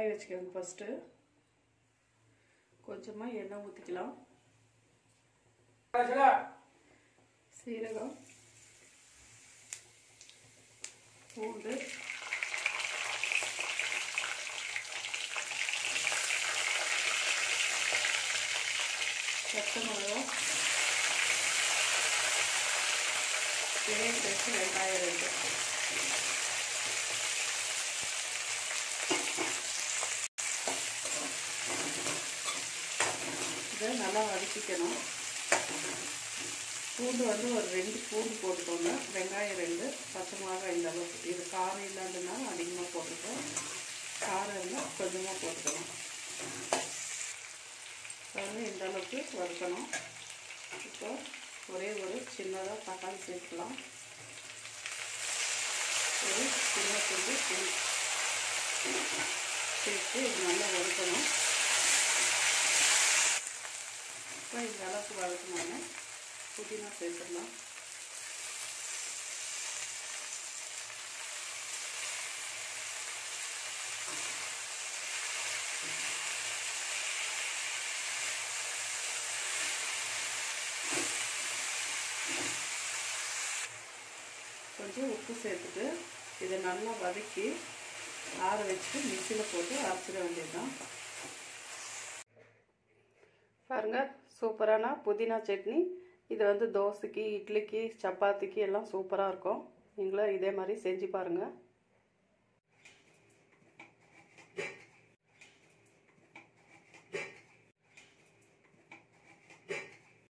கடாய் வச்சுக்கோங்க ஃபஸ்ட்டு கொஞ்சமாக எண்ணெய் ஊற்றிக்கலாம் சீரகம் பூண்டு பச்சை மிளகா பெரிய பேச்சு வெங்காயம் ரெண்டு இதை நல்லா வதக்கிக்கணும் பூண்டு வந்து ஒரு ரெண்டு பூண்டு போட்டுக்கோங்க வெங்காயம் ரெண்டு பச்சை மிளகாய் இந்த அளவுக்கு இது காரம் இல்லாததுனால அதிகமாக போட்டுக்கோம் காரம் இருந்தால் கொஞ்சமாக போட்டுக்கணும் வந்து இந்த அளவுக்கு வறுக்கணும் இப்போ ஒரே ஒரு சின்னதாக தக்காளி சேர்க்கலாம் ஒரு சின்ன துண்டு புளி சேர்த்து இது நல்லா வறுக்கணும் இப்போ இந்த அளவுக்கு வறுக்கணும்னா புதினா சேர்த்துடலாம் கொஞ்சம் உப்பு சேர்த்துட்டு இதை நல்லா வதக்கி ஆற வச்சுட்டு மிக்சியில் போட்டு அரைச்சிட வேண்டியதுதான் பாருங்கள் சூப்பரான புதினா சட்னி இது வந்து தோசைக்கு இட்லிக்கு சப்பாத்திக்கு எல்லாம் சூப்பராக இருக்கும் நீங்களும் இதே மாதிரி செஞ்சு பாருங்கள்